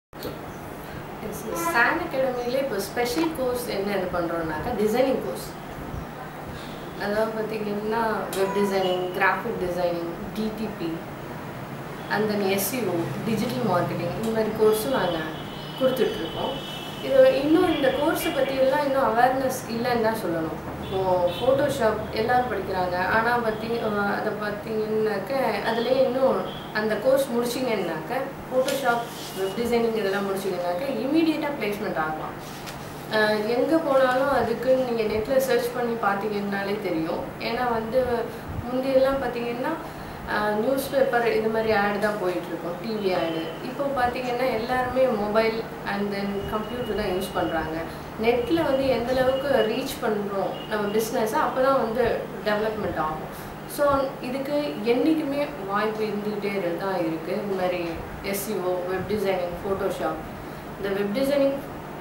San அகாடமிலே இப்போ special course என்ன இது பண்ணுறோம்னாக்கா டிசைனிங் கோர்ஸ் அதாவது பார்த்தீங்கன்னா web designing graphic designing DTP and then SEO digital marketing இந்த மாதிரி கோர்ஸும் நாங்கள் கொடுத்துட்ருக்கோம் இது இன்னும் இந்த கோர்ஸை பற்றி எல்லாம் இன்னும் அவேர்னஸ் இல்லைன்னு தான் சொல்லணும் இப்போது ஃபோட்டோஷாப் எல்லோரும் படிக்கிறாங்க ஆனால் பற்றி அதை பார்த்தீங்கன்னாக்க அதுலேயே இன்னும் அந்த கோர்ஸ் முடிச்சிங்கன்னாக்க ஃபோட்டோஷாப் வெப் டிசைனிங் இதெல்லாம் முடிச்சிங்கனாக்க இமீடியட்டாக ப்ளேஸ்மெண்ட் ஆகலாம் எங்கே போனாலும் அதுக்குன்னு நீங்கள் நெட்டில் சர்ச் பண்ணி பார்த்தீங்கன்னாலே தெரியும் ஏன்னா வந்து முந்தையெல்லாம் பார்த்தீங்கன்னா நியூஸ் பேப்பர் இது மாதிரி ஆடு தான் போயிட்டுருக்கோம் டிவி ஆடு இப்போ பார்த்தீங்கன்னா எல்லாருமே மொபைல் அண்ட் தென் கம்ப்யூட்டர் தான் யூஸ் பண்ணுறாங்க நெட்டில் வந்து எந்த அளவுக்கு ரீச் பண்ணுறோம் நம்ம பிஸ்னஸை அப்போ தான் வந்து டெவலப்மெண்ட் ஆகும் ஸோ இதுக்கு என்றைக்குமே வாய்ப்பு இருந்துக்கிட்டே தான் இருக்குது இந்த மாதிரி எஸ்சிஓ வெப் டிசைனிங் ஃபோட்டோஷாப் இந்த வெப் டிசைனிங்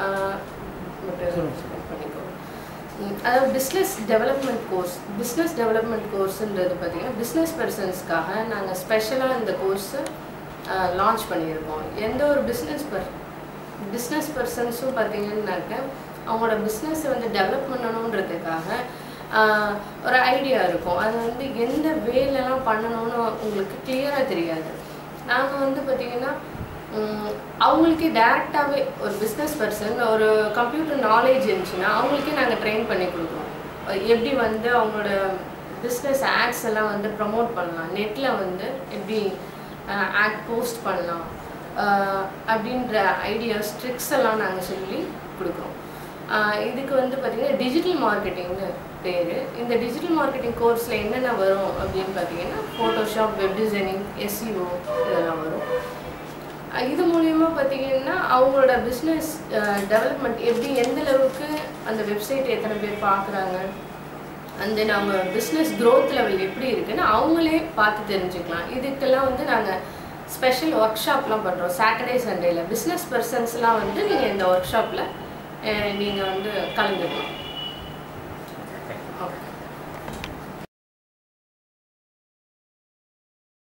பண்ணிக்கோ அதாவது business development course business development கோர்ஸுன்றது பார்த்திங்கன்னா பிஸ்னஸ் பர்சன்ஸ்க்காக நாங்கள் ஸ்பெஷலாக இந்த கோர்ஸை லான்ச் பண்ணியிருக்கோம் எந்த ஒரு பிஸ்னஸ் பர் பிஸ்னஸ் பர்சன்ஸும் பார்த்தீங்கன்னாக்க அவங்களோட பிஸ்னஸை வந்து டெவலப் பண்ணணுன்றதுக்காக ஒரு ஐடியா இருக்கும் அது வந்து எந்த வேலெல்லாம் பண்ணணும்னு உங்களுக்கு கிளியராக தெரியாது நாங்கள் வந்து பார்த்திங்கன்னா அவங்களுக்கே டேரெக்டாகவே ஒரு பிஸ்னஸ் பர்சன் ஒரு கம்ப்யூட்டர் நாலேஜ் இருந்துச்சுன்னா அவங்களுக்கே நாங்கள் ட்ரெயின் பண்ணி கொடுக்குறோம் எப்படி வந்து அவங்களோட பிஸ்னஸ் ஆட்ஸ் எல்லாம் வந்து ப்ரமோட் பண்ணலாம் நெட்டில் வந்து எப்படி ஆட் போஸ்ட் பண்ணலாம் அப்படின்ற ஐடியாஸ் ட்ரிக்ஸ் எல்லாம் நாங்கள் சொல்லி கொடுக்குறோம் இதுக்கு வந்து பார்த்திங்கன்னா டிஜிட்டல் மார்க்கெட்டிங்னு பேர் இந்த டிஜிட்டல் மார்க்கெட்டிங் கோர்ஸில் என்னென்ன வரும் அப்படின்னு பார்த்தீங்கன்னா ஃபோட்டோஷாப் வெப் டிசைனிங் எஸ்சிஓ இதெல்லாம் வரும் இது மூலியமாக பார்த்தீங்கன்னா அவங்களோட பிஸ்னஸ் டெவலப்மெண்ட் எப்படி எந்த அளவுக்கு அந்த வெப்சைட் எத்தனை பேர் பார்க்குறாங்க அண்ட் தென் அவங்க பிஸ்னஸ் க்ரோத் லெவல் எப்படி இருக்குன்னு அவங்களே பார்த்து தெரிஞ்சுக்கலாம் இதுக்கெல்லாம் வந்து நாங்கள் ஸ்பெஷல் ஒர்க் ஷாப்லாம் பண்ணுறோம் சாட்டர்டே சண்டேயில் பிஸ்னஸ் பர்சன்ஸ்லாம் வந்து நீங்கள் இந்த ஒர்க் ஷாப்பில் நீங்கள் வந்து கலந்துக்கலாம்